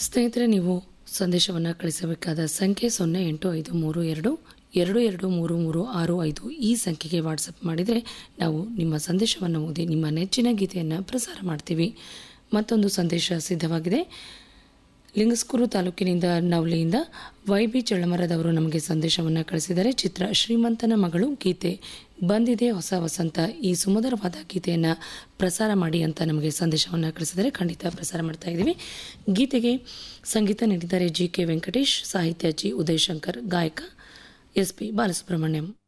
ಸ್ನೇಹಿತರೆ ನೀವು ಸಂದೇಶವನ್ನು ಕಳಿಸಬೇಕಾದ ಸಂಖ್ಯೆ ಸೊನ್ನೆ ಎಂಟು ಐದು ಮೂರು ಎರಡು ಎರಡು ಎರಡು ಮೂರು ಮೂರು ಆರು ಐದು ಈ ಸಂಖ್ಯೆಗೆ ವಾಟ್ಸಪ್ ಮಾಡಿದರೆ ನಾವು ನಿಮ್ಮ ಸಂದೇಶವನ್ನು ಓದಿ ನಿಮ್ಮ ನೆಚ್ಚಿನ ಗೀತೆಯನ್ನು ಪ್ರಸಾರ ಮಾಡ್ತೀವಿ ಮತ್ತೊಂದು ಸಂದೇಶ ಸಿದ್ಧವಾಗಿದೆ ಲಿಂಗಸ್ಕೂರು ತಾಲೂಕಿನಿಂದ ನವಲಿಯಿಂದ ವೈ ಬಿ ಚಳ್ಳಮರದವರು ನಮಗೆ ಸಂದೇಶವನ್ನು ಕಳಿಸಿದ್ದಾರೆ ಚಿತ್ರ ಶ್ರೀಮಂತನ ಮಗಳು ಗೀತೆ ಬಂದಿದೆ ಹೊಸ ವಸಂತ ಈ ಸುಮಧುರವಾದ ಗೀತೆಯನ್ನು ಪ್ರಸಾರ ಮಾಡಿ ಅಂತ ನಮಗೆ ಸಂದೇಶವನ್ನು ಕಳಿಸಿದರೆ ಖಂಡಿತ ಪ್ರಸಾರ ಮಾಡ್ತಾ ಇದ್ದೀವಿ ಗೀತೆಗೆ ಸಂಗೀತ ನೀಡಿದ್ದಾರೆ ಜಿ ಕೆ ವೆಂಕಟೇಶ್ ಸಾಹಿತ್ಯ ಜಿ ಉದಯಶಂಕರ್ ಗಾಯಕ ಎಸ್ ಪಿ ಬಾಲಸುಬ್ರಹ್ಮಣ್ಯಂ